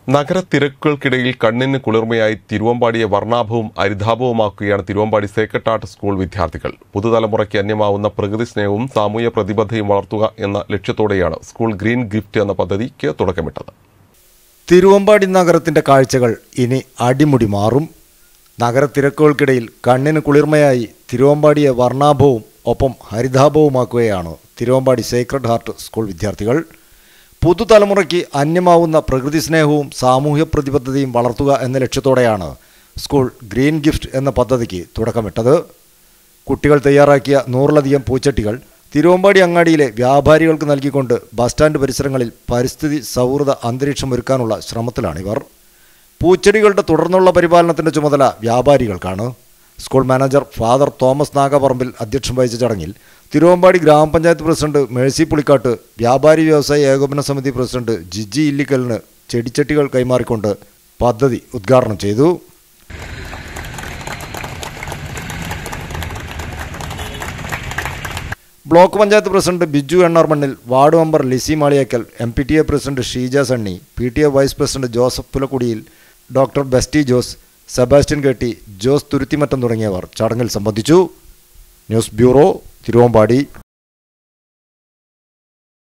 നഗരത്തിരക്കുകൾക്കിടയിൽ കണ്ണിന് കുളിർമയായി തിരുവമ്പാടിയെ വർണ്ണാഭവും ഹരിതാഭവുമാക്കുകയാണ് തിരുവമ്പാടി സേക്രട്ട് ആർട്ട് സ്കൂൾ വിദ്യാർത്ഥികൾ പുതുതലമുറയ്ക്ക് അന്യമാവുന്ന പ്രകൃതി സ്നേഹവും സാമൂഹ്യ പ്രതിബദ്ധതയും വളർത്തുക എന്ന ലക്ഷ്യത്തോടെയാണ് സ്കൂൾ ഗ്രീൻ ഗിഫ്റ്റ് എന്ന പദ്ധതിക്ക് തുടക്കമിട്ടത് തിരുവമ്പാടി നഗരത്തിന്റെ കാഴ്ചകൾ ഇനി അടിമുടി മാറും നഗരത്തിരക്കുകൾക്കിടയിൽ കണ്ണിന് കുളിർമയായി തിരുവമ്പാടിയെ വർണ്ണാഭവും ഒപ്പം ഹരിതാഭവുമാക്കുകയാണ് തിരുവമ്പാടി സേക്രഡ് ഹാർട്ട് സ്കൂൾ വിദ്യാർത്ഥികൾ പുതുതലമുറയ്ക്ക് അന്യമാവുന്ന പ്രകൃതി സ്നേഹവും സാമൂഹ്യ പ്രതിബദ്ധതയും വളർത്തുക എന്ന ലക്ഷ്യത്തോടെയാണ് സ്കൂൾ ഗ്രീൻ ഗിഫ്റ്റ് എന്ന പദ്ധതിക്ക് തുടക്കമിട്ടത് കുട്ടികൾ തയ്യാറാക്കിയ നൂറിലധികം പൂച്ചട്ടികൾ തിരുവമ്പാടി അങ്ങാടിയിലെ വ്യാപാരികൾക്ക് നൽകിക്കൊണ്ട് ബസ് സ്റ്റാൻഡ് പരിസരങ്ങളിൽ പരിസ്ഥിതി സൗഹൃദ അന്തരീക്ഷം ഒരുക്കാനുള്ള ശ്രമത്തിലാണിവർ പൂച്ചെടികളുടെ തുടർന്നുള്ള പരിപാലനത്തിന്റെ ചുമതല വ്യാപാരികൾക്കാണ് school manager father Thomas Nagaparambil അധ്യക്ഷം വഹിച്ച ചടങ്ങിൽ തിരുവമ്പാടി ഗ്രാമപഞ്ചായത്ത് പ്രസിഡന്റ് മേഴ്സി പുളിക്കാട്ട് വ്യാപാരി വ്യവസായ ഏകോപന സമിതി പ്രസിഡന്റ് ജിജി ഇല്ലിക്കലിന് ചെടിച്ചട്ടികൾ കൈമാറിക്കൊണ്ട് പദ്ധതി ഉദ്ഘാടനം ചെയ്തു block panchayat president Biju Ennarmannil ward member Lissy Maliyekkal M P T A president Sheeja Sunny P T A vice president Joseph Pulakkudiyil doctor Besty Jose Sebastian കെട്ടി ജോസ് തുരുത്തിമറ്റം തുടങ്ങിയവർ ചടങ്ങിൽ സംബന്ധിച്ചു ന്യൂസ് ബ്യൂറോ തിരുവമ്പാടി